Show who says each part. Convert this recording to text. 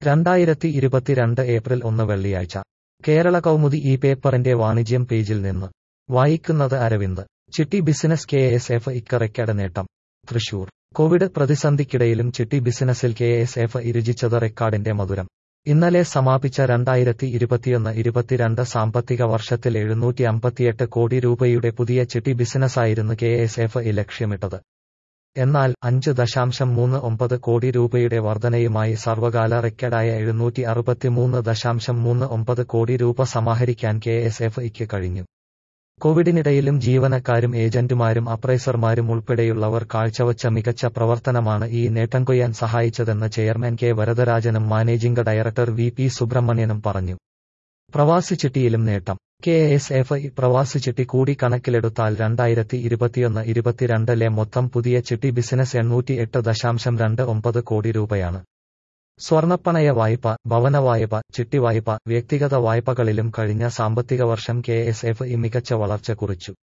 Speaker 1: രണ്ടായിരത്തി ഇരുപത്തിരണ്ട് ഏപ്രിൽ ഒന്ന് വെള്ളിയാഴ്ച കേരള കൗമുദി ഈ പേപ്പറിന്റെ വാണിജ്യം പേജിൽ നിന്ന് വായിക്കുന്നത് Aravind chitty business K S F ഇക്കറയ്ക്കട നേട്ടം തൃശൂർ കോവിഡ് പ്രതിസന്ധിക്കിടയിലും ചിട്ടി ബിസിനസിൽ കെ എസ് എഫ് ഇരുചിച്ചത് റെക്കാർഡിന്റെ മധുരം ഇന്നലെ സമാപിച്ച രണ്ടായിരത്തി ഇരുപത്തിയൊന്ന് ഇരുപത്തിരണ്ട് സാമ്പത്തിക വർഷത്തിൽ എഴുന്നൂറ്റി അമ്പത്തിയെട്ട് കോടി രൂപയുടെ പുതിയ ചിട്ടി ബിസിനസ്സായിരുന്നു കെ എസ് എഫ് ഇ ലക്ഷ്യമിട്ടത് എന്നാൽ അഞ്ച് ദശാംശം മൂന്ന് ഒമ്പത് കോടി രൂപയുടെ വർധനയുമായി സർവകാല റെക്കോർഡായ എഴുന്നൂറ്റി അറുപത്തിമൂന്ന് ദശാംശം മൂന്ന് ഒമ്പത് കോടി രൂപ സമാഹരിക്കാൻ കെ എസ് എഫ് ഇക്ക് കഴിഞ്ഞു കോവിഡിനിടയിലും ജീവനക്കാരും ഏജന്റുമാരും അപ്രൈസർമാരും ഉൾപ്പെടെയുള്ളവർ കാഴ്ചവച്ച മികച്ച പ്രവർത്തനമാണ് ഈ നേട്ടം കൊയ്യാൻ സഹായിച്ചതെന്ന് ചെയർമാൻ കെ വരദരാജനും മാനേജിംഗ് ഡയറക്ടർ വി പി സുബ്രഹ്മണ്യനും പറഞ്ഞു പ്രവാസി ചിട്ടിയിലും നേട്ടം കെ എസ് എഫ് ഇ പ്രവാസി ചിട്ടി കൂടി കണക്കിലെടുത്താൽ രണ്ടായിരത്തി ഇരുപത്തിയൊന്ന് ഇരുപത്തിരണ്ടിലെ മൊത്തം പുതിയ ചിട്ടി ബിസിനസ് എണ്ണൂറ്റി എട്ട് ദശാംശം രണ്ട് ഒമ്പത് കോടി രൂപയാണ് സ്വർണപ്പണയ വായ്പ ഭവന വായ്പ ചിട്ടി വായ്പ വ്യക്തിഗത വായ്പകളിലും കഴിഞ്ഞ സാമ്പത്തിക വർഷം കെ എസ് എഫ് ഇ മികച്ച വളർച്ച കുറിച്ചു